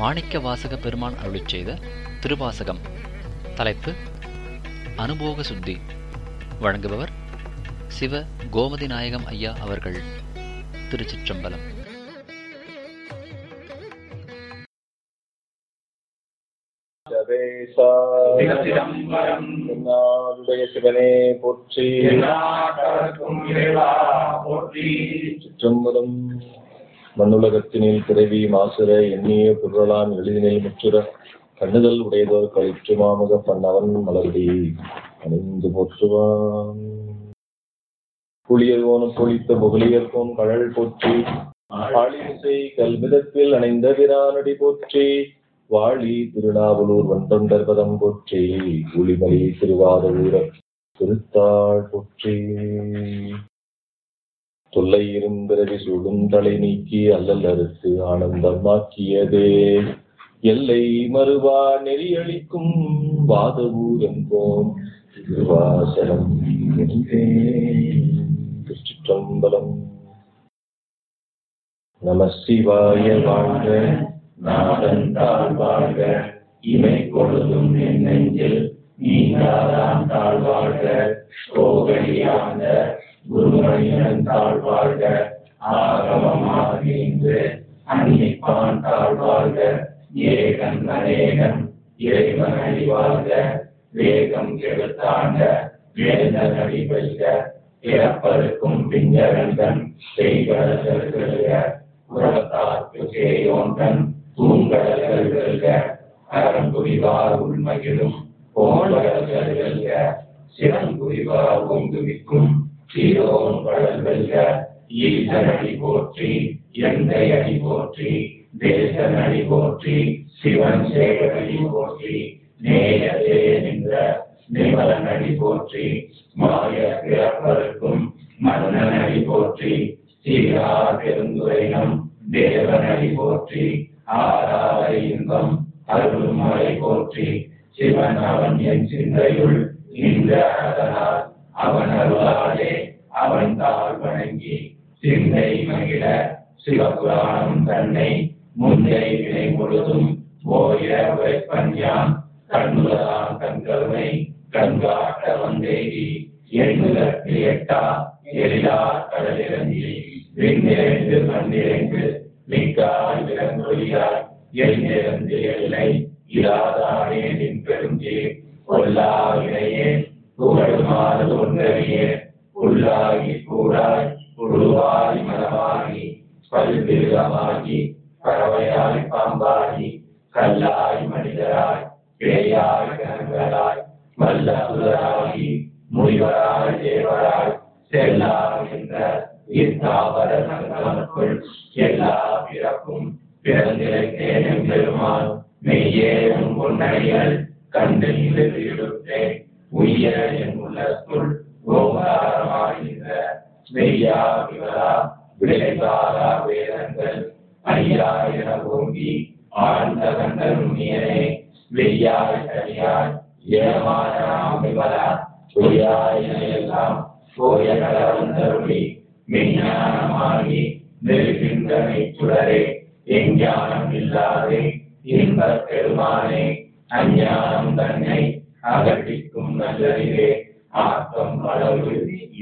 மாணிக்க வாசக பெருமான் அருளிச் செய்த திருவாசகம் தலைப்பு அனுபோக சுத்தி வழங்குபவர் சிவ கோமதி நாயகம் ஐயா அவர்கள் திருச்சிற்றம்பலம் சிதம்பரம் என்னாருடைய சிவனே போற்றி எல்லாருக்கும் இறைவா போற்றி சிற்றம்பலம் மண்ணுலகத்தினில் பிறவி மாசுர எண்ணிய பொருளான் எளிதினில் முற்றுற கண்ணுதல் உடையதோர் கழிற்று மாமுக பண்ணவன் மலர்டி அணிந்து போற்றுவான் புளியர்கோனும் பொழித்த புகழியர்கோன் கழல் போற்றி ஆளிசை கல்விதத்தில் அணைந்த பிரானடி போற்றி வாழி திருநாவலூர் வந்தொண்டர் பதம் போற்றி ஒளிமலி திருவாதூர திருத்தாள் போற்றி தொல்லை இரும்பிறவி சூடும் தலை நீக்கி அல்லல் அறுத்து ஆனந்தமாக்கியதே எல்லை மறுவா நெறியளிக்கும் வாதவூர் என்போம் திருவாசலம் திருச்சிற்றம்பலம் நம சிவாய வாழ்க நாதன் தாழ் வாழ்க இமை பொழுதும் என் நெஞ்சில் நீங்காதான் தாழ் வாழ்க கோகலியாந்த குருமணியன் தாழ் வாழ்க ஆகமமாக இன்று அன்னிப்பான் தாழ் வாழ்க ஏகன் அநேகன் இறைவன் அடி வாழ்க வேகம் கெடுத்தாண்ட வேந்தன் அடி வெல்க பிறப்பருக்கும் பிஞ்சரங்கன் செய்வர்கள் வெல்க உலகத்தார்க்கு சேயோன்றன் தூங்கடல்கள் வெல்க அறம்புரிவார் உள்மகிழும் போன்றவர்கள் வெல்க சிறங்குரிவார் ஒங்குவிக்கும் சீரோன் கடல் வெல்க ஈசனடி போற்றி எந்தை அடி போற்றி தேசன் அடி போற்றி சிவன் சேகரடி போற்றி நேயதே நின்ற நிமலன் அடி போற்றி மாய பிறப்பருக்கும் மன்னன் அடி போற்றி சீரா பெருந்துரைனம் தேவனடி போற்றி ஆறாத இன்பம் அருள் மலை போற்றி சிவன் அவன் என் சிந்தையுள் நின்ற அதனால் அவன் அருளாலே அவன் தாழ் வணங்கி சிந்தை மகிழ சிவபுராணம் தன்னை முந்தை வினை முழுதும் ஓய உரைப்பன் யான் கண்ணுலகான் தன் கருணை கண்காட்ட வந்தேகி எண்ணுதற்கு எட்டா எழிலா கடலிறங்கி விண்ணிறைந்து மண்ணிறைந்து மிக்காய் விலங்கொழியாய் எழுந்திருந்து எல்லை இராதானே நின் பெருந்தே கொல்லா இணையே புகழுமாறு ஒன்றறியே உள்ளாகி கூடாய் புழுவாய் மனமாகி பல்விருகமாகி பறவையாய் பாம்பாகி கல்லாய் மனிதராய் பேயாய் கனங்களாய் வல்லசுதராகி முனிவராய் தேவராய் செல்லாய் என்ற இத்தாவர சங்கமக்குள் எல்லா பிறப்பும் பிறந்திருக்கேன் பெருமான் மெய்யேறும் பொன்னடிகள் கண்டு இழுத்தேன் உய்ய என் உள்ளத்துள் ஓங்காரமாகின்ற மெய்யா விவரா விளைவாரா வேதங்கள் ஐயா என ஓங்கி ஆழ்ந்த கண்டல் முனியனே வெய்யாய் தனியாய் ஏமானாம் விவரா பொய்யாய் எல்லாம் போய கலவந்தருளி மெய்ஞானமாகி நெருகின்ற மெய்ச்சுடரே எஞ்ஞானம் இல்லாதே இன்பப் பெருமானே அஞ்ஞானம் தன்னை அகற்றிக்கும் நல்லறிவே ஆக்கம் அளவு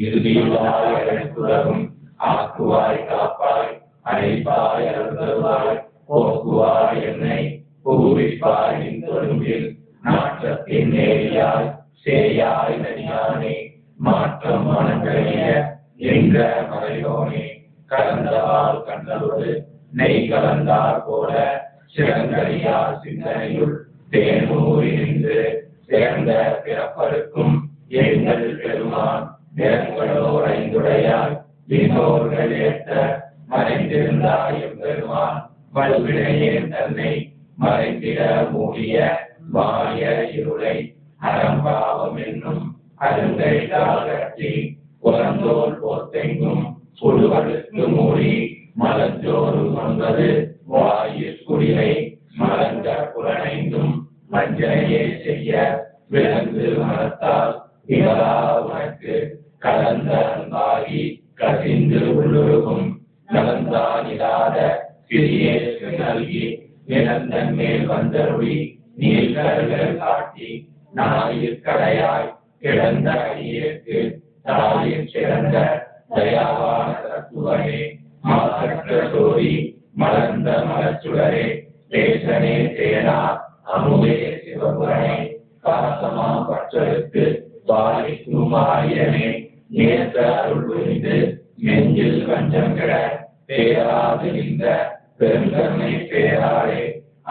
இறுதியுலாயும் ஆக்குவாய் காப்பாய் அழைப்பாய் அருள்வாய் போக்குவாய் என்னை பூவிப்பாய் தொழும்பில் நாற்றத்தின் நேரியாய் சேயாய் நதியானே மாற்றம் மனங்களைய என்ற மறையோனே கலந்தவால் கண்டலோடு நெய் கலந்தார் போல சிறங்கடியார் சிந்தனையுள் தேனூரி நின்று சிறந்த பிறப்பருக்கும் எங்கள் பெருமான் நிறங்களோர் ஐந்துடையாய் விண்ணோர்கள் ஏற்ற மறைந்திருந்தாய் பெருமான் வல்வினையே தன்னை மறைந்திட மூடிய மாய இருளை அறம்பாவம் என்னும் அருந்தைகால் கட்டி புறந்தோல் போத்தெங்கும் புழுவழுத்து மூடி மலஞ்சோறு கொண்டது வாயில் குடிலை மலங்க புலனைந்தும் மஞ்சனையே செய்ய விலங்கு மனத்தால் இவரா உனக்கு கலந்த அன்பாகி கசிந்து உள்ளுருகும் கலந்தான் இல்லாத கிரியேற்கு நல்கி நிரந்தன் மேல் வந்தருளி நீர்கடல்கள் காட்டி நாயிற்கடையாய் கிடந்த அடியேற்கு தாயின் சிறந்த தயாவான தத்துவமே மாசற்ற சோதி மலர்ந்த மலச்சுடரே தேசனே தேனா அமுதே சிவபுரனே பாசமா பற்றலுக்கு பாலிக்கும் ஆயனே நேற்ற அருள் புரிந்து நெஞ்சில் வஞ்சம் கிட பேராது நின்ற பெருந்தன்மை பேராளே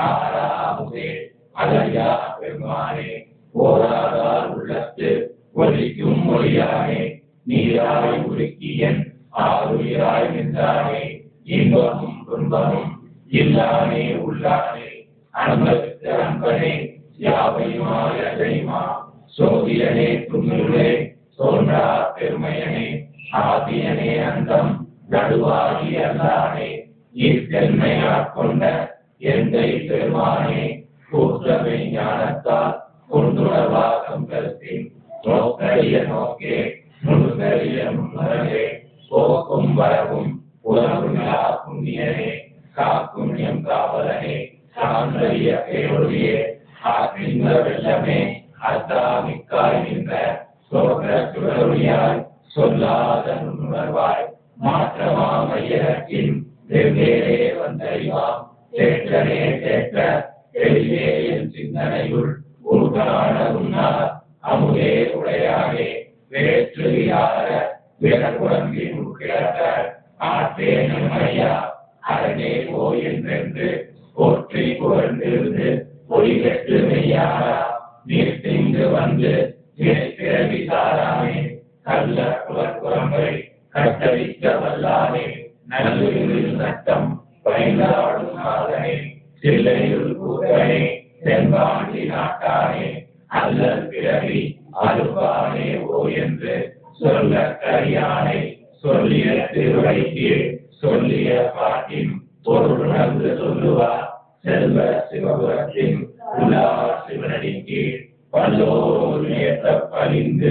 ஆறாமுதே அலையா பெருமானே போராதார் உள்ளத்து ஒலிக்கும் மொழியானே நீராய் உருக்கியன் ஆறுயிராய் நின்றானே இன்பமும் துன்பமும் இல்லானே உள்ளானே அன்பருக்கு அன்பனே யாவையுமாய் அசையுமா சோதியனே துண்ணுளே தோன்றா பெருமையனே ஆதியனே அந்தம் நடுவாகி அல்லானே இத்தன்மையாற் கொண்ட எந்தை பெருமானே கூற்றவை ஞானத்தால் கொண்டுணர்வாகம் கருத்தின் நோக்கரிய நோக்கே நுண்கரிய முன்னரே போக்கும் வரவும் உணர்வுமில்லா புண்ணியனே காக்கும் எம் காவலனே சாந்தரிய பேரொழியே ஆற்றின்ற வெள்ளமே அத்தாமிக்காய் நின்ற சோற்ற சுடரொழியாய் சொல்லாத நுண்ணுணர்வாய் மாற்றமா மையகத்தின் வெவ்வேறே வந்தறிவாம் தேற்றனே தேற்ற தெளிவே என் சிந்தனையுள் உருகான உன்னார் அமுதே உடையானே வேற்று யார விடக்குழம்பின் உட்கிடக்க ஆற்றே நம்மையா அரணே போ என்றென்று போற்றி புகழ்ந்திருந்து பொய்கெட்டு மெய்யாரா நீர்த்திங்கு வந்து பிறவி சாராமே கள்ள குலக்குரம்பை கட்டளிக்க வல்லானே நல்லுயிர் சட்டம் பயந்தாடும் நாதனே சில்லையுள் கூத்தனே செம்பாண்டி நாட்டானே அல்லல் பிறவி அலுப்பானே ஓ என்று சொல்ல கரியானை சொல்லிய திருவைக்கு சொல்லிய பாட்டின் பொருள் உணர்ந்து சொல்லுவார் செல்வ சிவபுரத்தின் உலா சிவனடி கீழ் பல்லோர் ஏற்ற பணிந்து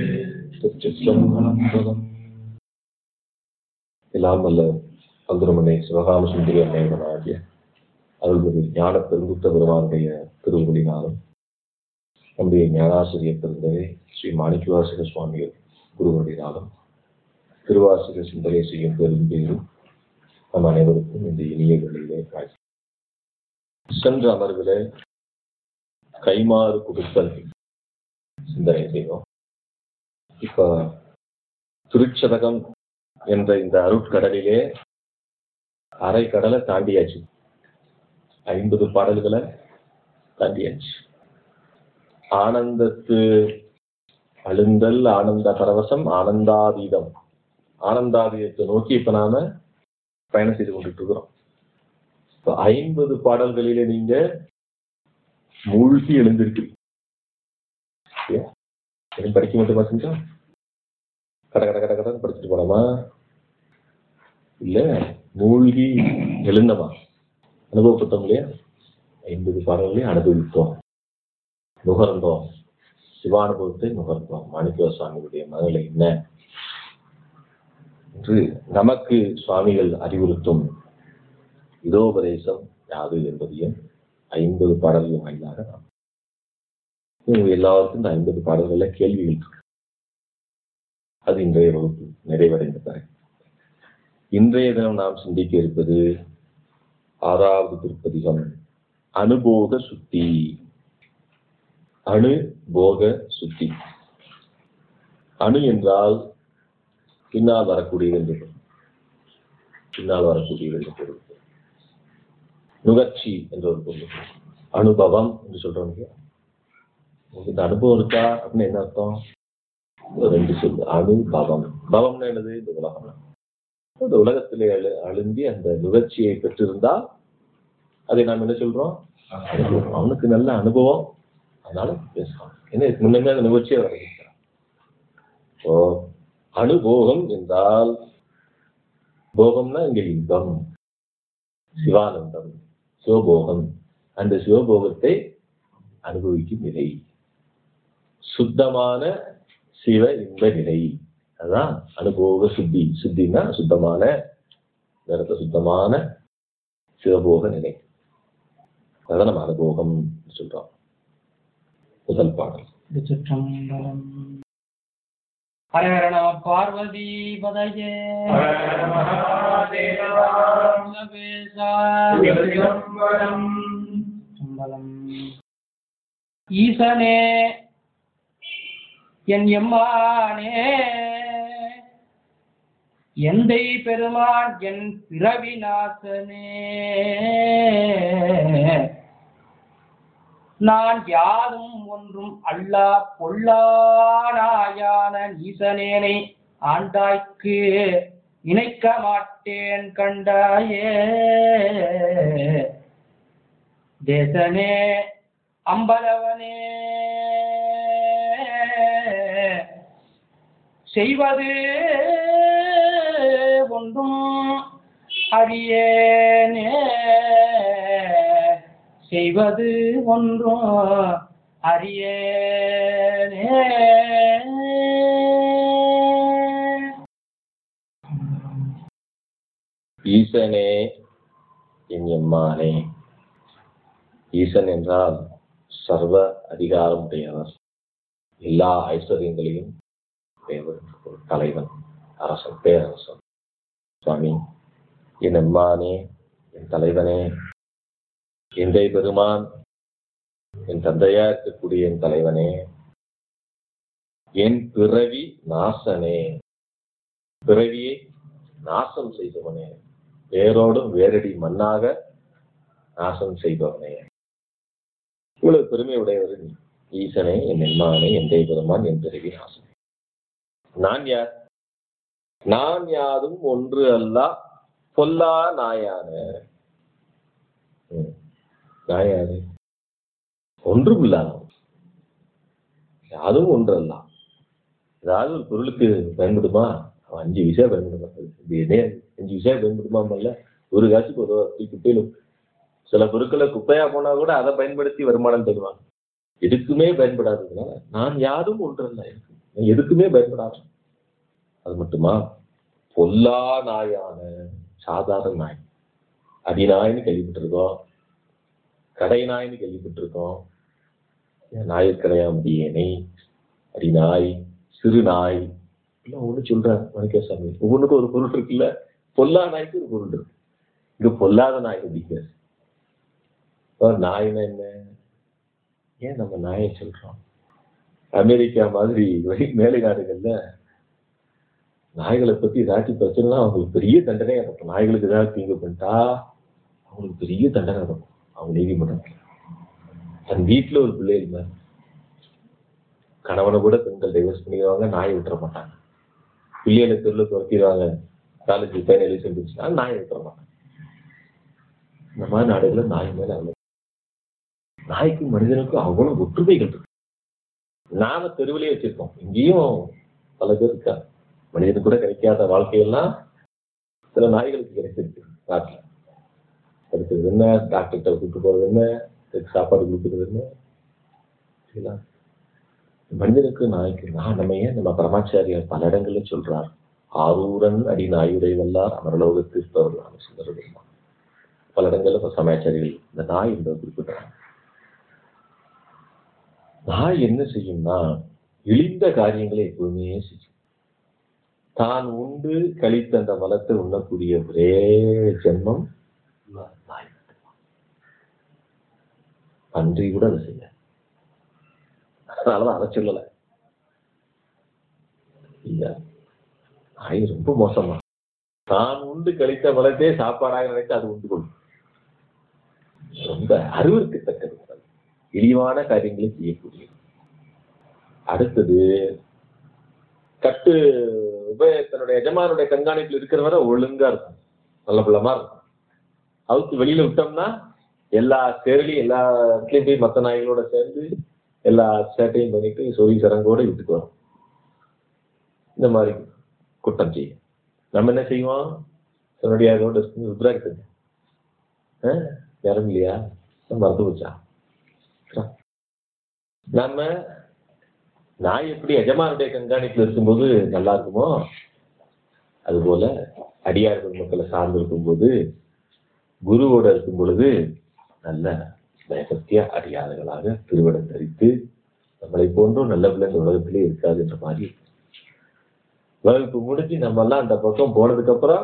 திருச்சிற்றம்பலம். எல்லாம் வல்ல பந்துரமனை சிவகாம சுந்தரி அன்னைவனாகிய அருள்மிகு ஞான பெருங்குத்த பெருமானுடைய திருவுகளினாலும் நம்முடைய ஞானாசிரியர் பிறந்தவை ஸ்ரீ மாணிக்கவாசக சுவாமிகள் குருவடினாலும் திருவாசக சிந்தனை செய்யும் பெரும் பேரும் நம் அனைவருக்கும் இந்த இனிய வேளையிலே வாழ்த்து. சென்ற அமர்விலே கைமாறு கொடுத்தல் சிந்தனை செய்தோம் இப்ப திருச்சதகம் என்ற இந்த அருட்கடலிலே அரை கடலை தாண்டியாச்சு ஐம்பது பாடல்களை தாண்டியாச்சு ஆனந்தத்து அழுந்தல் ஆனந்த பரவசம் ஆனந்தாதீதம் ஆனந்தாதீதத்தை நோக்கி இப்ப நாம பயணம் செய்து கொண்டுட்டு இருக்கிறோம் இப்ப ஐம்பது பாடல்களிலே நீங்க மூழ்கி எழுந்திருக்கிறீங்க இல்லையா? வெறும் படிக்க மட்டுமா செஞ்சோம் கட கட கட கடன்னு படிச்சுட்டு போனோமா இல்ல மூழ்கி எழுந்தமா அனுபவப்பட்டோம் இல்லையா ஐம்பது பாடல்களையும் அனுபவித்தோம் நுகர்ந்தோம் சிவானுபவத்தை நுகர்ந்தோம் மாணிக்க சுவாமிகளுடைய மனநிலை என்ன என்று நமக்கு சுவாமிகள் அறிவுறுத்தும் இதோபதேசம் யாது என்பதையும் ஐம்பது பாடல்கள் வாயிலாக நாம் உங்க எல்லாருக்கும் இந்த ஐம்பது பாடல்கள்ல கேள்விகள் இருக்கு அது இன்றைய வகுப்பு நிறைவடைந்த பிறகு இன்றைய தினம் நாம் சிந்திக்க இருப்பது ஆறாவது திருப்பதிகம் அனுபோக சுத்தி அனுபோக சுத்தி அணு என்றால் பின்னால் வரக்கூடியது என்று பொருள். பின்னால் வரக்கூடியது என்று பொருள் நுகர்ச்சி என்ற ஒரு பொருள் அனுபவம் என்று சொல்றோம் இல்லையா உங்களுக்கு இந்த அனுபவம் இருக்கா அப்படின்னு என்ன அர்த்தம் ஒரு ரெண்டு சொல்லு அனுபவம் பவம்னா என்னது இந்த உலகம் இந்த உலகத்திலே அழு அழுந்தி அந்த நுகர்ச்சியை பெற்றிருந்தால் அதை நாம் என்ன சொல்றோம் அனுபவம். அவனுக்கு நல்ல அனுபவம் அதனால பேசுறான் ஏன்னா இதுக்கு முன்னமே அந்த நுகர்ச்சியை வரவேற்கிறான் இப்போ அனுபோகம் என்றால் போகம்னா இங்க இன்பம் சிவானந்தம் சிவபோகம் அந்த சிவபோகத்தை அனுபவிக்கும் நிலை சுத்தமான சிவ இன்ப நிலை அதான் அனுபோக சுத்தி சுத்தின்னா சுத்தமான நேரத்தை சுத்தமான சிவபோக நிலை அதான் நம்ம அனுபவம் சொல்றோம் முதல் பாடல் திருச்சிற்றம்பலம் ஹர ஹர நம பார்வதி பதயே ஹர ஹர மகாதேவா. சபேசா. சிதம்பரம். சம்பலம் ஈசனே என் எம்மானே எந்தை பெருமான் என் பிறவி நாசனே நான் யாரும் ஒன்றும் அல்லா பொல்லானாயான ஈசனேனை ஆண்டாய்க்கு இணைக்க மாட்டேன் கண்டாயே தேசனே அம்பலவனே செய்வது ஒன்றும் அறியேனே செய்வது ஒன்றும் அறியேனே ஈசனே என் எம்மானே ஈசன் என்றால் சர்வ அதிகாரம் உடையவர் எல்லா ஐஸ்வர்யங்களையும் உடையவர் ஒரு தலைவன் அரசன் பேரரசன் சுவாமி என் எம்மானே என் தலைவனே எந்தை பெருமான் என் தந்தையா இருக்கக்கூடிய என் தலைவனே என் பிறவி நாசனே பிறவியை நாசம் செய்தவனே வேரோடும் வேரடி மண்ணாக நாசம் செய்பவனே இவ்வளவு பெருமை உடையவர் நீ. ஈசனே என் என்மானே என் பெருமான் என் பிறவி நாசம் நான் யார் நான் யாரும் ஒன்று அல்ல பொல்லா நாயான ம். நான் யாரு ஒன்றும் இல்லாதவன் யாரும் ஒன்று அல்ல ஏதாவது ஒரு பொருளுக்கு பயன்படுமா அவன் அஞ்சு விசா பயன்படுமா இது என்ன அஞ்சு விசா பயன்படுமாமல்ல ஒரு காசுக்கு ஒரு வாரத்துக்கு குப்பையில சில பொருட்களை குப்பையா போனா கூட அதை பயன்படுத்தி வருமானம் தருவாங்க எதுக்குமே பயன்படாததுனால நான் யாரும் ஒன்றல்ல எனக்கு நான் எதுக்குமே பயன்படாத அது மட்டுமா பொல்லா நாயான சாதாரண நாய் அடிநாய்னு கேள்விப்பட்டிருக்கோம் கடை நாய்னு கேள்விப்பட்டிருக்கோம் நாயக்கடையா முடியேனை அடிநாய் சிறு நாய் எல்லாம் ஒண்ணு சொல்றாரு மணிக்கேசாமி ஒவ்வொன்றுக்கும் ஒரு பொருள் இருக்குல்ல பொல்லா நாய்க்கு ஒரு பொருள் இருக்கு இங்க பொல்லாத நாய் பிடிக்காது நாய்னா என்ன ஏன் நம்ம நாயை சொல்றோம் அமெரிக்கா மாதிரி வெளி மேலை நாடுகள்ல நாய்களை பத்தி ஏதாச்சும் பிரச்சனைனா அவங்களுக்கு பெரிய தண்டனையா இருக்கும் நாய்களுக்கு ஏதாவது தீங்கு பண்ணிட்டா அவங்களுக்கு பெரிய தண்டனை இருக்கும் அவங்க நீதிமன்றத்தில் தன் வீட்டுல ஒரு பிள்ளை இருந்தா கணவனை கூட பெண்கள் டைவர்ஸ் பண்ணிடுவாங்க நாயை விட்டுற மாட்டாங்க பிள்ளைகளை தெருவில் துரத்திடுவாங்க காலேஜ் பையன் எழுதி செஞ்சுச்சுன்னா நாயை விட்டுற மாட்டாங்க இந்த மாதிரி நாடுகள்ல நாய் மேல அவ்வளவு நாய்க்கும் மனிதனுக்கும் அவ்வளவு ஒற்றுமைகள் இருக்கு நாம தெருவிலே வச்சிருக்கோம் இங்கேயும் பல பேர் இருக்கா மனிதனுக்கு கூட கிடைக்காத வாழ்க்கையெல்லாம் சில நாய்களுக்கு கிடைச்சிருக்கு நாட்டுல அடுத்தது என்ன டாக்டர்கிட்ட கூப்பிட்டு போறது என்ன இதுக்கு சாப்பாடு கொடுக்குறது என்ன சரிங்களா மனிதனுக்கு நாய்க்கு நான் நம்ம ஏன் நம்ம பரமாச்சாரியார் பல இடங்கள்ல சொல்றார் ஆரூரன் அடி நாயுடை வல்லார் அமரலோகத்து இருப்பவர்கள் சுந்தரது பல இடங்கள்ல இப்ப சமாச்சாரிகள் இந்த நாய் என்பதை குறிப்பிட்டாங்க நாய் என்ன செய்யும்னா இழிந்த காரியங்களை எப்பவுமே செய்யும் தான் உண்டு கழித்த அந்த மலத்தை உண்ணக்கூடிய ஒரே ஜென்மம் நாய் மட்டும்தான். பன்றி கூட அதை செய்ய அதனாலதான் அதை சொல்லல இல்ல நாய் ரொம்ப மோசமா தான் உண்டு கழித்த மலத்தே சாப்பாடாக நினைத்து அது உண்டு கொள்ளும் ரொம்ப அறிவிற்கத்தக்கது இழிவான காரியங்களை செய்யக்கூடிய அடுத்தது கட்டு உபய தன்னுடைய எஜமானுடைய கண்காணிப்பில் இருக்கிற வரை ஒழுங்கா இருக்கும் நல்ல பிள்ளமா இருக்கும் அவுத்து வெளியில விட்டோம்னா எல்லா சேரலையும் எல்லா இடத்துலயும் போய் மத்த நாய்களோட சேர்ந்து எல்லா சேட்டையும் பண்ணிட்டு சொறி சரங்கோட வீட்டுக்கு வரும் இந்த மாதிரி குற்றம் செய்யும் நம்ம என்ன செய்வோம் தன்னுடைய அதோட ருத்ராக்கு யாரும் இல்லையா மறந்து போச்சா நம்ம நாய் எப்படி எஜமானுடைய கண்காணிப்புல இருக்கும்போது நல்லா இருக்குமோ அதுபோல அடியார்கள் மக்களை சார்ந்து இருக்கும்போது குருவோட இருக்கும் பொழுது நல்ல பயபக்திய அறியாதவர்களாக திருவிடம் தரித்து நம்மளை போன்றும் நல்ல பிள்ளை இந்த உலகத்திலே இருக்காது என்ற மாதிரி வகுப்பு முடிஞ்சு நம்ம எல்லாம் அந்த பக்கம் போனதுக்கு அப்புறம்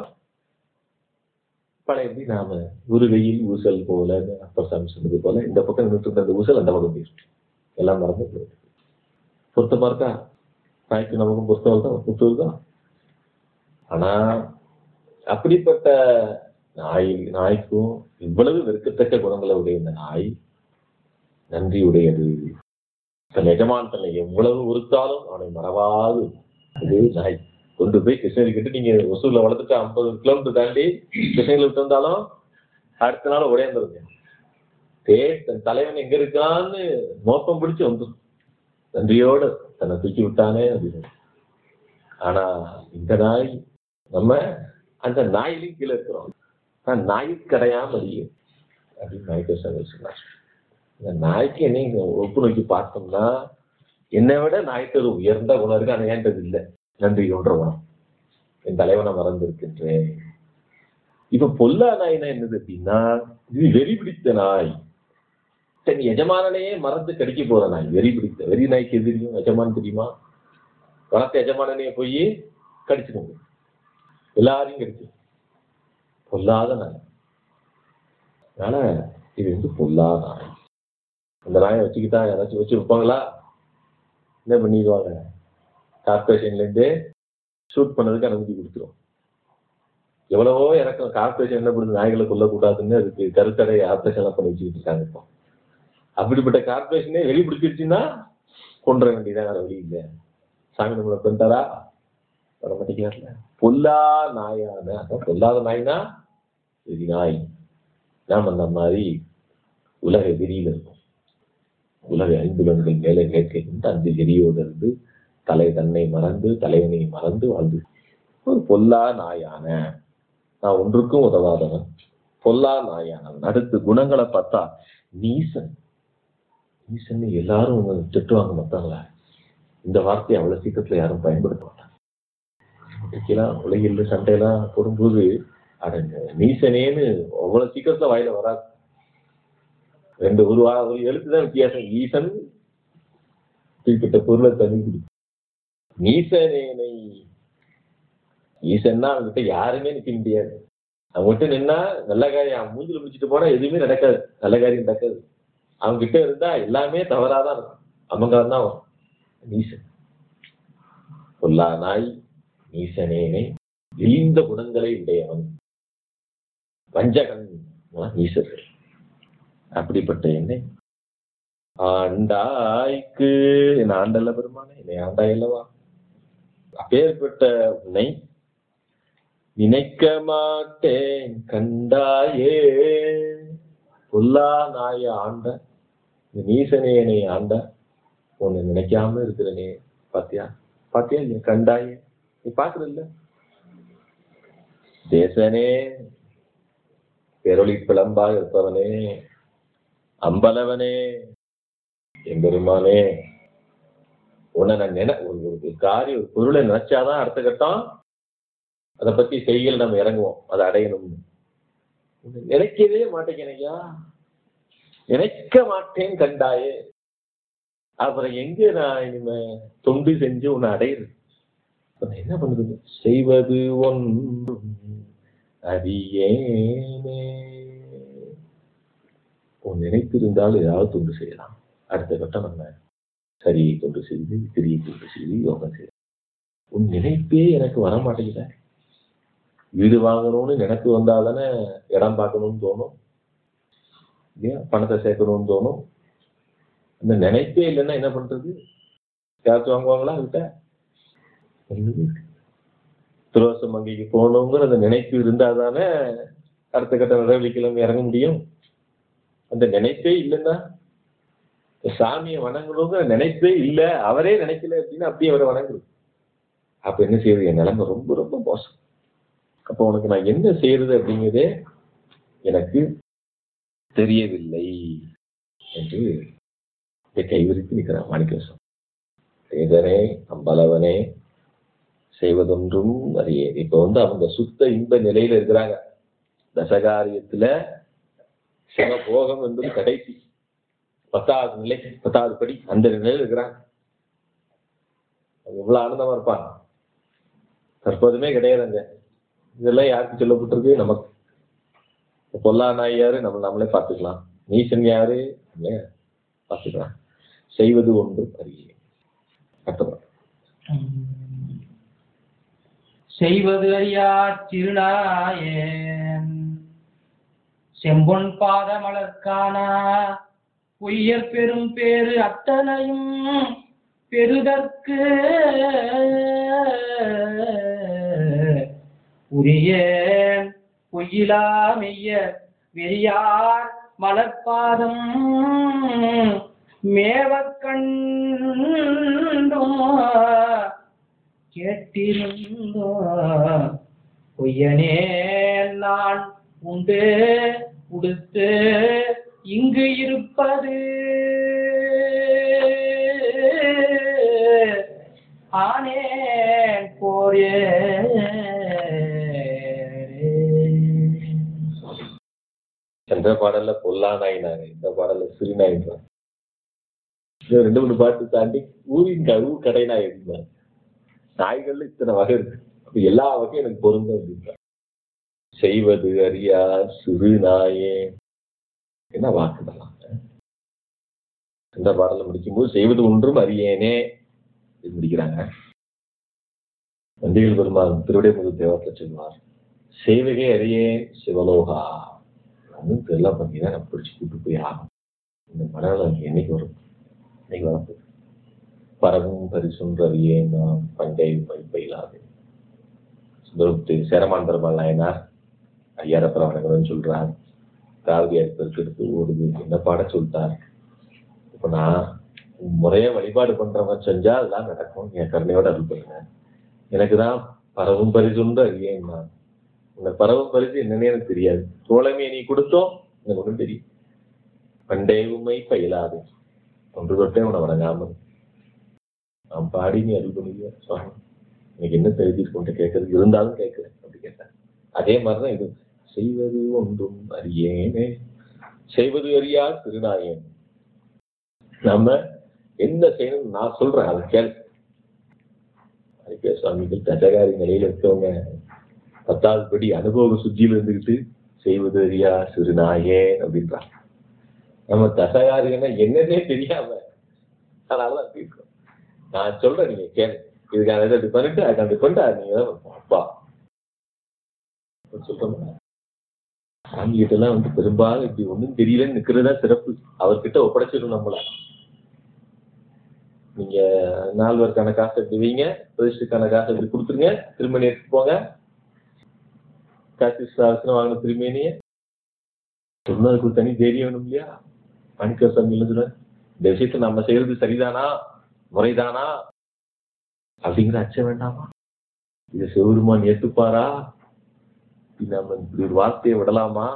பழையபடி நாம ஒரு வெயில் ஊசல் போல அப்பர் சாமி சொன்னது போல இந்த பக்கம் நின்றுட்டு இருந்த அந்த ஊசல் அந்த பக்கம் போயிருக்கு எல்லாம் மறந்து போயிருக்கு பொருத்தமா இருக்கா நாய்க்கு நமக்கும் பொருத்தம் தான் புத்தூர் தான் ஆனா அப்படிப்பட்ட நாய் நாய்க்கும் இவ்வளவு வெறுக்கத்தக்க குணங்களை உடைய இந்த நாய் நன்றி உடையது தன் எஜமான் தன்னை எவ்வளவு உறுத்தாலும் அவனை மறவாது அது நாய் கொண்டு போய் கிருஷ்ணகிரி கிட்ட நீங்க ஒசூர்ல வளர்த்துட்டு ஐம்பது கிலோமீட்டர் தாண்டி கிருஷ்ணகிரி விட்டு வந்தாலும் அடுத்த நாள் உடையந்துருங்க தே தன் தலைவன் எங்க இருக்கான்னு மோப்பம் பிடிச்சு வந்துடும் நன்றியோட தன்னை தூக்கி விட்டானே அப்படின்னு ஆனா இந்த நாய் நம்ம அந்த நாயிலையும் கீழே இருக்கிறோம் ஆனா நாய் கடையாம அறியும் அப்படின்னு நாய்க்கு சொன்னார் இந்த நாய்க்கு என்ன ஒப்பு நோக்கி பார்த்தோம்னா என்னை விட நாய்க்கு ஒரு உயர்ந்த குணம் இருக்கு ஆனால் ஏன்றது இல்லை நன்றி ஒன்ற குணம் என் தலைவனை மறந்திருக்கின்றேன் இப்ப பொல்லா நாய்னா என்னது அப்படின்னா இது வெறி பிடித்த நாய் தன் எஜமானனையே மறந்து கடிக்க போற நாய் வெறி பிடித்த வெறி நாய்க்கு எது தெரியும் எஜமான் தெரியுமா வளர்த்த எஜமானனையே போய் கடிச்சிடுங்க எல்லாரையும் கடிச்சு பொல்லாத நாய் அதனால இது வந்து பொல்லாத நாய் அந்த நாயை வச்சுக்கிட்டா யாராச்சும் வச்சு விற்பாங்களா என்ன பண்ணிடுவாங்க கார்பரேஷன்ல இருந்து ஷூட் பண்ணதுக்கு அனுமதி கொடுத்துரும் எவ்வளவோ இறக்கம் கார்பரேஷன் என்ன பண்ணுது நாய்களை கொல்லக்கூடாதுன்னு அதுக்கு கருத்தடை ஆப்ரேஷன் எல்லாம் பண்ணி வச்சுக்கிட்டு இருக்காங்க இப்போ அப்படிப்பட்ட கார்பரேஷனே வெளி பிடிச்சிருச்சுன்னா கொன்ற வேண்டியதான் வேற வழி இல்லை சாமி நம்மளை பண்ணிட்டாரா வர மாட்டேங்கிறார்ல பொல்லா நாயான அதான் பொல்லாத நாய்னா வெறி நாய் நாம் அந்த மாதிரி உலக வெறியில இருக்கும் உலக ஐந்துலன்கள் மேலே கேட்கின்ற அந்த வெறியோடு இருந்து தலை தன்னை மறந்து தலைவனை மறந்து வாழ்ந்து ஒரு பொல்லா நாயான நான் ஒன்றுக்கும் உதவாதவன் பொல்லா நாயானவன் அடுத்து குணங்களை பார்த்தா நீசன் நீசன் எல்லாரும் திட்டுவாங்க மத்தவங்கள இந்த வார்த்தையை அவ்வளவு சீக்கிரத்துல யாரும் பயன்படுத்த மாட்டாங்க இன்னைக்கெல்லாம் உலகில் சண்டையெல்லாம் போடும்போது அடங்க நீசனேன்னு அவ்வளவு சீக்கிரத்துல வாயில வராது ரெண்டு ஒரு வா ஒரு எழுத்து தான் வித்தியாசம் ஈசன் குறிப்பிட்ட பொருளை தனி நீசனேனை ஈசன்னா அவங்ககிட்ட யாருமே நிக்க முடியாது அவங்ககிட்ட நின்னா நல்ல காரியம் அவன் மூஞ்சில முடிச்சுட்டு போனா எதுவுமே நடக்காது நல்ல காரியம் நடக்காது அவங்க கிட்ட இருந்தா எல்லாமே தவறாதான் இருக்கும் அவங்க தான் வரும் நீசன் பொல்லா நாய் நீசனேனை இழிந்த குணங்களை உடையவன் வஞ்சகன் ஈசர்கள் அப்படிப்பட்ட என்னை ஆண்டாய்க்கு என் ஆண்டல்ல பெருமானே என்னை ஆண்டாய் அல்லவா அப்பேற்பட்ட உன்னை நினைக்க மாட்டேன் கண்டாயே பொல்லா நாய ஆண்ட இந்த நீசனே என்னை ஆண்ட உன்னை நினைக்காம இருக்கிறனே பாத்தியா பாத்தியா நீ கண்டாயே நீ பாக்குற இல்ல தேசனே பெருளி பிளம்பாக இருப்பவனே அம்பலவனே எம்பெருமானே உன்னை நான் நினை ஒரு ஒரு காரியம் ஒரு பொருளை நினைச்சாதான் அடுத்த கட்டம் அதை பத்தி செய்கள் நம்ம இறங்குவோம் அதை அடையணும்னு உன்னை நினைக்கவே மாட்டேங்கிறையா நினைக்க மாட்டேன் கண்டாயே அப்புறம் எங்க நான் இனிமே தொண்டு செஞ்சு உன்னை அடையிறது அப்ப நான் என்ன பண்ணுறது செய்வது ஒன்றும் அறியேனே உன் நினைத்திருந்தால் ஏதாவது தொண்டு செய்யலாம் அடுத்த கட்டம் நம்ம சரியை தொண்டு செய்து திரியை தொண்டு செய்து யோகம் செய்யலாம் உன் நினைப்பே எனக்கு வர மாட்டேங்குத வீடு வாங்கணும்னு நினைப்பு வந்தால் தானே இடம் பார்க்கணும்னு தோணும் இல்லையா பணத்தை சேர்க்கணும்னு தோணும் அந்த நினைப்பே இல்லைன்னா என்ன பண்றது யாராச்சும் வாங்குவாங்களா கிட்ட துரோசம் வங்கிக்கு போகணுங்கிற அந்த நினைப்பு இருந்தால் தானே அடுத்த கட்ட நடவடிக்கையில் இறங்க முடியும் அந்த நினைப்பே இல்லைன்னா சாமியை வணங்கணுங்கிற நினைப்பே இல்லை அவரே நினைக்கல அப்படின்னா அப்படியே அவரை வணங்குது அப்ப என்ன செய்யுது என் நிலைமை ரொம்ப ரொம்ப மோசம் அப்போ உனக்கு நான் என்ன செய்யறது அப்படிங்கிறதே எனக்கு தெரியவில்லை என்று இதை கைவிரித்து நிற்கிறான் மாணிக்கவாசம் சேதனே அம்பலவனே செய்வதொன்றும் அறியே இப்ப வந்து அவங்க சுத்த இன்ப நிலையில இருக்கிறாங்க தசகாரியத்துல சிவபோகம் என்பது கடைசி பத்தாவது நிலை பத்தாவது படி அந்த நிலையில இருக்கிறான் அவன் எவ்வளவு ஆனந்தமா இருப்பான் தற்போதுமே கிடையாதுங்க இதெல்லாம் யாருக்கு சொல்லப்பட்டிருக்கு நமக்கு இப்ப பொல்லா நாய் யாரு நம்ம நம்மளே பார்த்துக்கலாம் நீசன் யாரு நம்மளே பார்த்துக்கலாம் செய்வது ஒன்று அறிய கட்டணும் செய்வது அறியா திருநாயன் செம்பொன் பாத மலர்கானா பொய்யர் பெரும் பேரு அத்தனையும் பெறுதற்கு உரிய பொய்யிலா மெய்ய வெறியார் மலர்பாதம் மேவக் கண்டும் கேட்டிருந்தோ பொய்யனே நான் உண்டு உடுத்து இங்கு இருப்பது ஆனேன் போரே சென்ற பாடல்ல பொல்லா நாயினாங்க இந்த பாடல்ல சிறு நாயின்றாங்க இன்னும் ரெண்டு மூணு பாட்டு தாண்டி ஊரின் க- ஊர் கடை நாய் இருந்தாங்க நாய்கள்ல இத்தனை வகை இருக்கு அப்ப எல்லா வகையும் எனக்கு பொருந்தும் அப்படின்றாங்க செய்வது அறியா சிறு நாயே என்ன வாக்குதலாம் இந்த பாடலை முடிக்கும்போது செய்வது ஒன்றும் அறியேனே இது முடிக்கிறாங்க நந்திகள் பெருமாள் திருவிடை முதல் தேவத்தில் சொல்வார் செய்வகை அறியேன் சிவலோகா ஒன்றும் தெரியல பார்த்தீங்கன்னா நம்ம பிடிச்சி கூட்டு போய் ஆகும் இந்த மலையாளம் என்னைக்கு வரும் இன்னைக்கு வரப்போகுது பரவும் பரிசும் ரவியே நாம் பண்டை பயிலாது சுந்தரமுத்து சேரமான் பெருமாள் நாயனார் ஐயாரப்பர வணங்கணும்னு சொல்றார் காவிரியார் பெருக்கெடுத்து ஓடுது என்ன பாட சொல்லிட்டார் இப்ப நான் முறையா வழிபாடு பண்றவன் செஞ்சா அதெல்லாம் நடக்கும் என் கருணையோட அருள் பண்ணுங்க எனக்கு தான் பரவும் பரிசுன்ற அறியேன் நான் உனக்கு பரவும் பரிசு என்னன்னே எனக்கு தெரியாது தோழமையை நீ கொடுத்தோம் எனக்கு ஒன்றும் தெரியும் பண்டே உண்மை பயிலாது ஒன்று தொட்டே உன வணங்காமல் நான் பாடி நீ அருள் பண்ணுவியா சுவாமி எனக்கு என்ன தெரிஞ்சிருக்கோன்ட்டு கேட்கறது இருந்தாலும் கேட்கிறேன் அப்படி கேட்டேன் அதே மாதிரிதான் இது செய்வது ஒன்றும் அறியேனே செய்வது அறியா திருநாயன் நம்ம என்ன செய்யணும் நான் சொல்றேன் அதை கேள் ஐக்கிய சுவாமிகள் தஜகாரி நிலையில இருக்கவங்க பத்தாவது படி அனுபவ சுத்தியில இருந்துகிட்டு செய்வது அறியா சிறுநாயே அப்படின்றாங்க நம்ம தசகாரிகன்னா என்னன்னே தெரியாம அதனாலதான் அப்படி இருக்கோம் நான் சொல்றேன் நீங்க கேளு இதுக்கான இதை இப்படி பண்ணிட்டு அதுக்கு அப்படி பண்ணிட்டு அது நீங்க தான் அப்பா சொல்றோம் சாமி கிட்ட எல்லாம் வந்து பெரும்பாலும் இப்படி ஒண்ணும் தெரியலன்னு நிக்கிறதா சிறப்பு அவர்கிட்ட ஒப்படைச்சிடும் நம்மள நீங்க நால்வருக்கான காசு எடுத்து வைங்க பிரதிஷ்டுக்கான காசு எடுத்து கொடுத்துருங்க திருமணி எடுத்து போங்க காசு சாசனம் வாங்கின திருமேனிய சொன்னதுக்கு ஒரு தனி தைரியம் வேணும் இல்லையா மாணிக்க சாமி சொல்ல இந்த விஷயத்த நம்ம செய்யறது சரிதானா முறைதானா அப்படிங்கிற அச்சம் வேண்டாமா இதை சிவபெருமான் ஏத்துப்பாரா இது நம்ம இப்படி ஒரு வார்த்தையை விடலாமா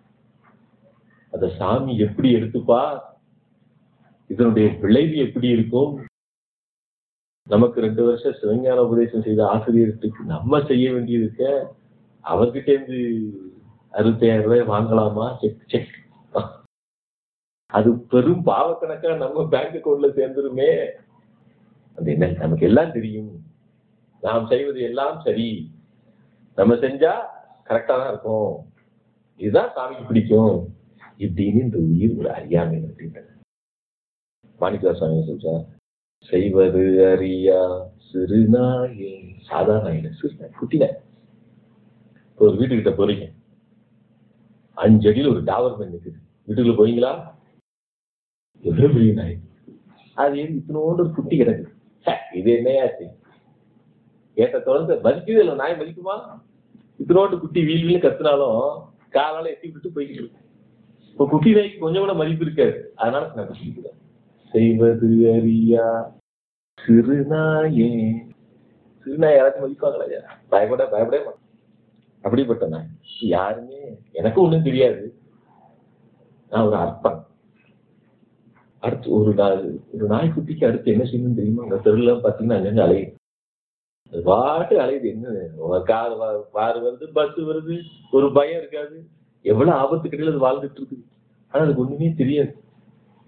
அத சாமி எப்படி எடுத்துப்பா இதனுடைய விளைவு எப்படி இருக்கும் நமக்கு ரெண்டு வருஷம் சிவஞான உபதேசம் செய்த ஆசிரியர்களுக்கு நம்ம செய்ய வேண்டியது இருக்க அவர்கிட்ட இருந்து அறுபத்தாயிரம் ரூபாய் வாங்கலாமா செக் செக் அது பெரும் பாவக்கணக்கா நம்ம பேங்க் அக்கௌண்ட்ல சேர்ந்துருமே அது என்ன நமக்கு எல்லாம் தெரியும் நாம் செய்வது எல்லாம் சரி நம்ம செஞ்சா கரெக்டா தான் இருக்கும் இதுதான் சாமிக்கு பிடிக்கும் இப்படின்னு இந்த உயிர் ஒரு அறியாமை அப்படின்றது மாணிக்கா சாமி சொல்றார் செய்வது அறியா சிறுநாயே சாதாரண நாயில சிறுநாய் குட்டி நாய் இப்போ ஒரு வீட்டுக்கிட்ட போறீங்க அஞ்சு அடியில் ஒரு டாபர் நிக்குது வீட்டுக்குள்ள போவீங்களா எவ்வளவு பெரிய நாய் அது ஏன் இத்தனோண்டு ஒரு குட்டி கிடக்கு ச்சே, இது என்னையாச்சு ஏத்த தொடர்ந்து மதிக்குது இல்லை நாய் மதிக்குமா இத்தனோண்டு குட்டி வீல் வீல் கத்துனாலும் காலால எட்டி விட்டு போய்கிட்டு இருக்கு இப்போ குட்டி நாய்க்கு கொஞ்சம் கூட மதிப்பு இருக்காது அதனால நான் பிடிக்கிறேன் செய்வது அறியா சிறுநாயே சிறுநாய் யாராச்சும் மதிப்பாங்களா ஐயா? பயப்பட பயப்படவே மாட்டேன் அப்படிப்பட்ட நாய் யாருமே எனக்கும் ஒண்ணும் தெரியாது நான் ஒரு அர்ப்பன் அடுத்து ஒரு நாள் ஒரு நாய்க்குட்டிக்கு அடுத்து என்ன செய்யணும்னு தெரியுமா அந்த தெருல பாத்தீங்கன்னா அங்கங்க அலையுது அது பாட்டு அலையுது என்ன கார் கார் வருது பஸ் வருது ஒரு பயம் இருக்காது எவ்வளவு ஆபத்து கிடையாது அது வாழ்ந்துட்டு இருக்குது ஆனா அதுக்கு ஒண்ணுமே தெரியாது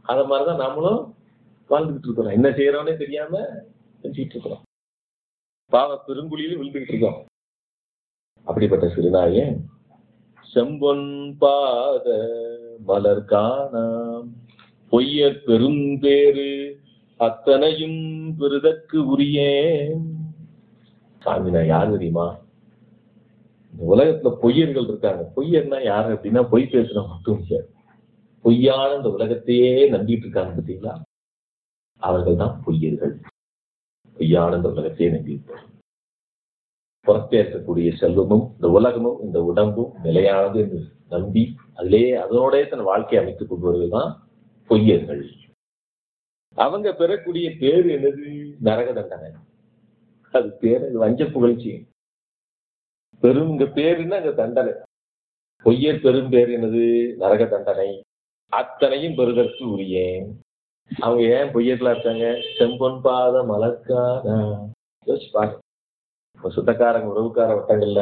அத மாதிரிதான் நாமளும் வாழ்ந்துகிட்டு இருக்கிறோம் என்ன செய்யறோம்னே தெரியாம செஞ்சுட்டு இருக்கிறோம் பாவ பெருங்குழியில விழுந்துகிட்டு இருக்கோம் அப்படிப்பட்ட சிறுநாயன் செம்பொன் பாத மலர் காணாம் பொய்ய பெரும்பேறு அத்தனையும் பெருதற்கு உரியேன் சாமி நான் யார் தெரியுமா இந்த உலகத்துல பொய்யர்கள் இருக்காங்க பொய்யர்னா யாரு அப்படின்னா பொய் பேசுற மட்டும் இல்லை பொய்யான இந்த உலகத்தையே நம்பிட்டு இருக்காங்க பார்த்தீங்களா அவர்கள் தான் பொய்யர்கள் பொய்யான இந்த உலகத்தையே நம்பியிருப்பார் புறத்தே இருக்கக்கூடிய செல்வமும் இந்த உலகமும் இந்த உடம்பும் நிலையானது என்று நம்பி அதிலே அதனோடே தன் வாழ்க்கையை அமைத்துக் கொள்வர்கள் தான் பொய்யர்கள் அவங்க பெறக்கூடிய பேர் என்னது நரக தண்டனை அது பேர் அது வஞ்ச புகழ்ச்சி பெரும் இங்க பேருன்னா அங்க தண்டனை பொய்யர் பெரும் பேர் என்னது நரக தண்டனை அத்தனையும் பெறுதற்கு உரியேன் அவங்க ஏன் பொய்யர்களா இருக்காங்க செம்பொன் பாத மலர்கான யோசிச்சு பாருங்க இப்ப சுத்தக்காரங்க உறவுக்கார வட்டங்கள்ல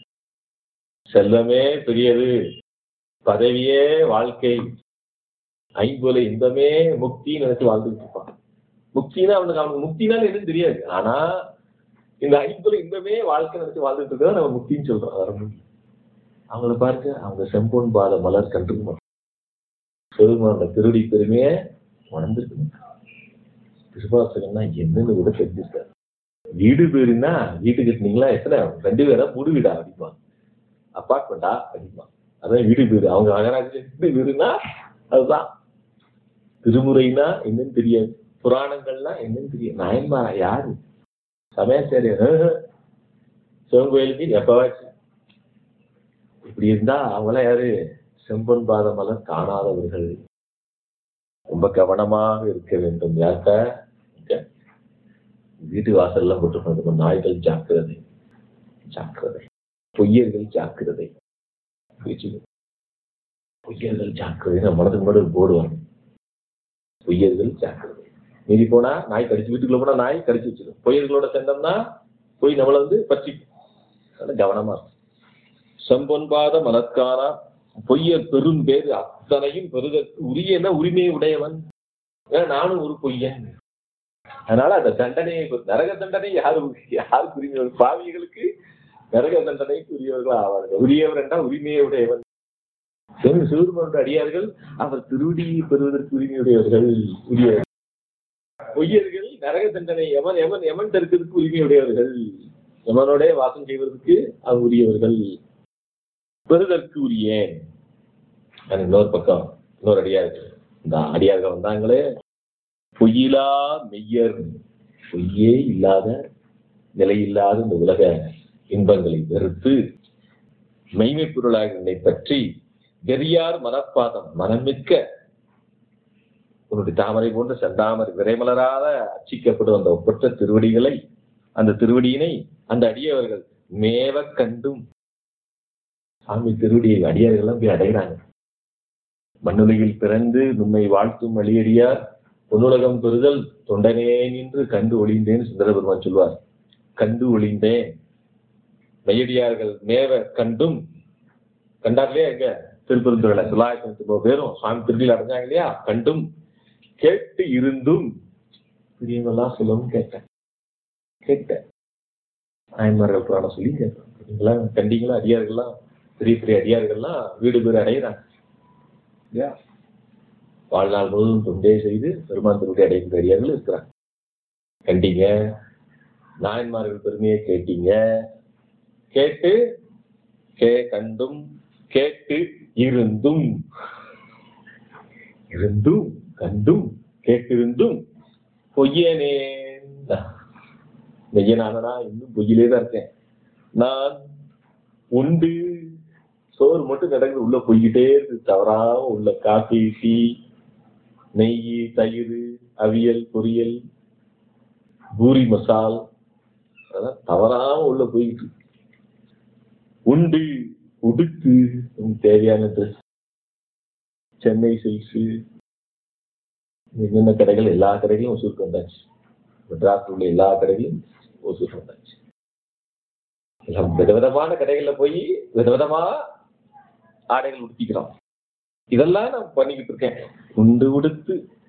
செல்வமே பெரியது பதவியே வாழ்க்கை ஐம்பொலை இன்பமே முக்தின்னு நினைச்சு வாழ்ந்துட்டு இருப்பான் முக்தினா அவனுக்கு அவனுக்கு முக்தினா எதுவும் தெரியாது ஆனா இந்த ஐம்பொலை இன்பமே வாழ்க்கை நினைச்சு வாழ்ந்துட்டு இருக்கா நம்ம முக்தின்னு சொல்றோம் வர முடியும் அவங்கள பாருங்க அவங்க செம்பொன் பாத மலர் கண்டுக்க சிவபெருமானோட திருடி பெருமையை உணர்ந்துருக்கணும் திருவாசகம்னா என்னன்னு கூட தெரிஞ்சிருக்காரு வீடு பேருன்னா வீடு கட்டினீங்களா எத்தனை ரெண்டு பேரா மூடு வீடா அப்படிம்பாங்க அப்பார்ட்மெண்டா அப்படிம்பாங்க அதான் வீடு பேரு அவங்க அகராஜ் வீடு பேருன்னா அதுதான் திருமுறைனா என்னன்னு தெரியாது புராணங்கள்னா என்னன்னு தெரியாது நாயன்மாரா யாரு சமயாச்சாரியர் சிவன் கோயிலுக்கு எப்பவாச்சு இப்படி இருந்தா அவங்களாம் யாரு செம்பன் பாத மலர் காணாதவர்கள் ரொம்ப கவனமாக இருக்க வேண்டும் யார்கிட்ட இங்க. வீட்டு வாசல்லாம் போட்டு நாய்கள் ஜாக்கிரதை ஜாக்கிரதை பொய்யர்கள் ஜாக்கிரதை புரிச்சுக்கோ. பொய்யர்கள் ஜாக்கிரதை நம்ம மனதுக்கு முன்னாடி ஒரு போர்டு வரும் பொய்யர்கள் ஜாக்கிரதை மீறி போனா நாய் கடிச்சு வீட்டுக்குள்ள போனா நாய் கடிச்சு வச்சிடும் பொய்யர்களோட சேர்ந்தோம்னா போய் நம்மளை வந்து பற்றிக்கும் அதனால கவனமா இருக்கும் செம்பொன்பாத மலர்காரா பொய்யர் பெரும் பேரு அத்தனையும் பெறுதற்கு உரியன உரிமை உடையவன் ஏன்னா நானும் ஒரு பொய்யன் அதனால அந்த தண்டனையை நரக தண்டனை யாரு யாருக்கு உரிமை பாவிகளுக்கு நரக தண்டனைக்கு உரியவர்கள் ஆவார்கள் உரியவர் என்றால் உரிமையை உடையவன் சிவ- சிவபெருமானுடைய அடியார்கள் அவர் திருடியை பெறுவதற்கு உரிமையுடையவர்கள் உரியவர்கள் பொய்யர்கள் நரக தண்டனை எமன் எமன் எமன் தடுக்கிறதுக்கு உரிமையுடையவர்கள் எமனோட வாசம் செய்வதற்கு அவர் உரியவர்கள் பெறுதற்கு உரியேன் அது இன்னொரு பக்கம் இன்னொரு அடியார்கள் இந்த அடியார்கள் வந்தாங்களே பொய்யிலா மெய்யர் பொய்யே இல்லாத நிலையில்லாத இந்த உலக இன்பங்களை வெறுத்து மெய்மை பொருளாக என்னை பற்றி வெறியார் மனப்பாதம் மனமிக்க உன்னுடைய தாமரை போன்ற செந்தாமரை விரைமலராத அச்சிக்கப்படும் அந்த ஒப்பற்ற திருவடிகளை அந்த திருவடியினை அந்த அடியவர்கள் மேவ கண்டும் சாமி திருவடியை அடியார்கள்லாம் போய் அடைகிறாங்க மண்ணுலகில் பிறந்து உண்மை வாழ்த்தும் வழியடியார் பொன்னுலகம் பெறுதல் தொண்டனே நின்று கண்டு ஒளிந்தேன்னு சுந்தர பெருமான் சொல்வார் கண்டு ஒளிந்தேன் மெய்யடியார்கள் மேவ கண்டும் கண்டார்களே எங்க திருப்பெருந்துறையில தொள்ளாயிரத்தி தொண்ணூத்தி பேரும் சுவாமி திருடியில் அடைஞ்சாங்க இல்லையா கண்டும் கேட்டு இருந்தும் பெரியவங்களாம் சொல்லவும் கேட்டேன் கேட்டேன் நாயன்மார்கள் புராணம் சொல்லி கேட்டேன் நீங்களாம் கண்டிங்களா அடியார்கள்லாம் பெரிய பெரிய அடியார்கள்லாம் வீடு பேர் அடைகிறாங்க இல்லையா வாழ்நாள் முழுவதும் தொண்டே செய்து பெருமான் திருவிடை அடைகின்ற அடியார்கள் இருக்கிறாங்க கண்டிங்க நாயன்மார்கள் பெருமையை கேட்டீங்க கேட்டு கே கண்டும் கேட்டு இருந்தும் இருந்தும் கண்டும் கேட்டிருந்தும் பொய்யனே மெய்யனானடா இன்னும் பொய்யிலே தான் இருக்கேன் நான் உண்டு சோறு மட்டும் கிடக்குது உள்ள பொய்கிட்டே இருக்கு தவறாம உள்ள காஃபி டீ நெய் தயிர் அவியல் பொரியல் பூரி மசால் அதெல்லாம் தவறாம உள்ள போயிட்டு இருக்கு. உண்டு உடுக்கு நமக்கு தேவையான ட்ரெஸ் சென்னை சில்க்ஸு என்னென்ன கடைகள் எல்லா கடைகளும் ஒசூருக்கு வந்தாச்சு மெட்ராஸில் உள்ள எல்லா கடைகளும் ஒசூருக்கு வந்தாச்சு எல்லாம் விதவிதமான கடைகள்ல போய் விதவிதமா ஆடைகள் உடுத்திக்கிறோம் இதெல்லாம் நான் பண்ணிக்கிட்டு இருக்கேன் உண்டு உடுத்து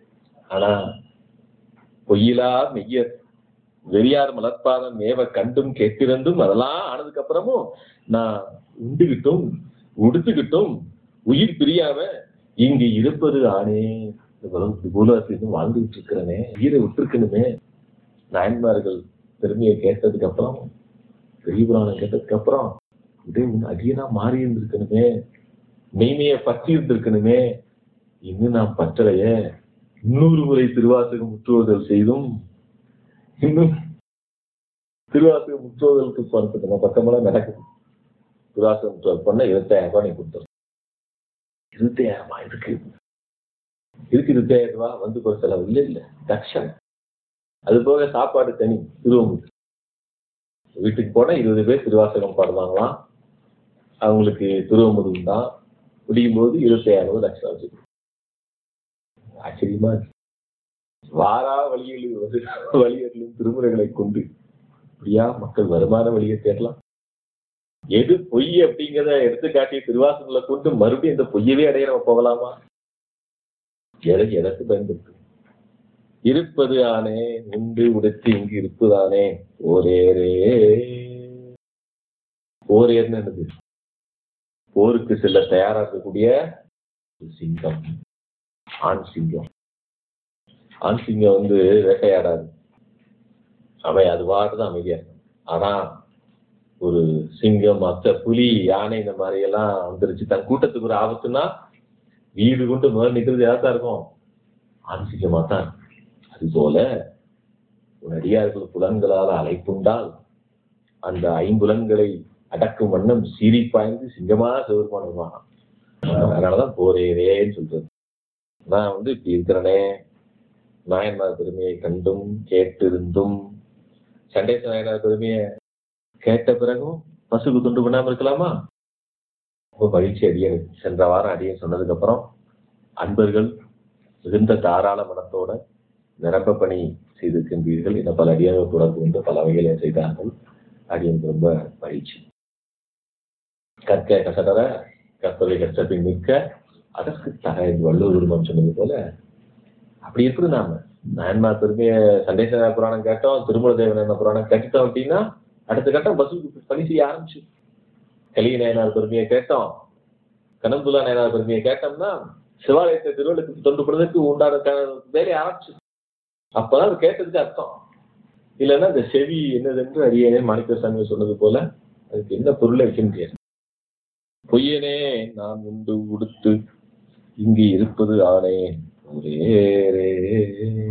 ஆனா பொய்யிலா மெய்யர் வெறியார் மலர்பாதம் மேவ கண்டும் கேட்டிருந்தும் அதெல்லாம் ஆனதுக்கு அப்புறமும் நான் உண்டுகிட்டும் உடுத்துக்கிட்டும் உயிர் பிரியாம இங்கு இருப்பது ஆனே இந்த பூலவாசியும் வாழ்ந்துகிட்டு இருக்கிறனே உயிரை விட்டுருக்கணுமே நாயன்மார்கள் பெருமையை கேட்டதுக்கு அப்புறம் பெரிய புராணம் கேட்டதுக்கு அப்புறம் இதே உன் அடியனா மாறி இருந்திருக்கணுமே மெய்மையை பற்றி இருந்திருக்கணுமே இன்னும் நான் பற்றலையே இன்னொரு முறை திருவாசகம் முற்றுவதல் செய்தும் இன்னும் திருவாசகம் முற்றுவதலுக்கு போறதுக்கு நம்ம பக்கமெல்லாம் நடக்குது திருவாசகம் முற்றுவல் பண்ண இருபத்தாயிரம் ரூபாய் நீ கொடுத்துரும் இருபத்தாயிரமா இருக்கு இருக்கு இருபத்தாயிரம் ரூபாய் வந்து போற செலவு இல்லை இல்ல தக்ஷன் அது போக சாப்பாடு தனி திருவம்புக்கு வீட்டுக்கு போனா இருபது பேர் திருவாசகம் பாடுவாங்களாம் அவங்களுக்கு திருவமுதும் தான் முடியும் போது இருபத்தாயிரம் ரூபாய் தட்சணா வச்சு ஆச்சரியமா இருக்கு வாரா வழிகளில் வந்து வழிகளிலும் திருமுறைகளை கொண்டு இப்படியா மக்கள் வருமான வழியை தேடலாம் எது பொய் அப்படிங்கிறத எடுத்துக்காட்டி திருவாசகங்களை கொண்டு மறுபடியும் இந்த பொய்யவே அடைய நம்ம போகலாமா எதை எதற்கு பயன்படுத்து இருப்பது ஆனே உண்டு உடுத்து இங்கு இருப்பதானே ஓரேரே ஓரேர்னு என்னது போருக்கு செல்ல தயாரா இருக்கக்கூடிய ஒரு சிங்கம் ஆண் சிங்கம் ஆண் சிங்கம் வந்து வேட்டையாடாது அவன் அது தான் அமைதியா இருக்கும் ஆனா ஒரு சிங்கம் மத்த புலி யானை இந்த மாதிரி எல்லாம் வந்துருச்சு தன் கூட்டத்துக்கு ஒரு ஆபத்துன்னா வீடு கொண்டு முதல் நிக்கிறது யாரா இருக்கும் ஆண் சிங்கமா தான் இருக்கும். அதுபோல உன் அடியார்கள் புலன்களால் அழைப்புண்டால் அந்த ஐம்புலன்களை அடக்கும் வண்ணம் சீறி பாய்ந்து சிங்கமா சிவருமானமா அதனாலதான் போரேரேன்னு சொல்றது நான் வந்து இப்படி இருக்கிறனே நாயன்மார் பெருமையை கண்டும் கேட்டிருந்தும் சண்டேச நாயனார் பெருமையை கேட்ட பிறகும் பசுக்கு துண்டு பண்ணாம இருக்கலாமா ரொம்ப மகிழ்ச்சி அடியன் சென்ற வாரம் அடியன் சொன்னதுக்கு அப்புறம் அன்பர்கள் மிகுந்த தாராள மனத்தோட நிரம்ப பணி செய்திருக்கின்றீர்கள் என பல அடியார்கள் தொடர்பு கொண்டு பல வகையில செய்தார்கள் அடியனுக்கு ரொம்ப மகிழ்ச்சி கற்க கசடர கற்பதை கஷ்டத்தை நிற்க அதற்கு தக என்று வள்ளுவர் உருவம் சொன்னது போல அப்படி இருக்குது நாம நாயன்மார் பெருமைய சண்டேச புராணம் கேட்டோம் திருமல தேவன புராணம் கேட்டுட்டோம் அப்படின்னா அடுத்த கட்டம் பஸ்ஸுக்கு பணி செய்ய ஆரம்பிச்சு கலிய நயனார் பெருமையை கேட்டோம் கனம்புலா நயனார் பெருமையை கேட்டோம்னா சிவாலயத்தை திருவள்ளுக்கு தொண்டுபடுறதுக்கு உண்டான க- வேலையை ஆரம்பிச்சு அப்பதான் அது கேட்டதுக்கு அர்த்தம் இல்லைன்னா இந்த செவி என்னதென்று அறியனே மாணிக்க சாமி சொன்னது போல அதுக்கு என்ன பொருளை வைக்க முடியாது பொய்யனே நான் உண்டு உடுத்து இங்கு இருப்பது ஆனே ஒரே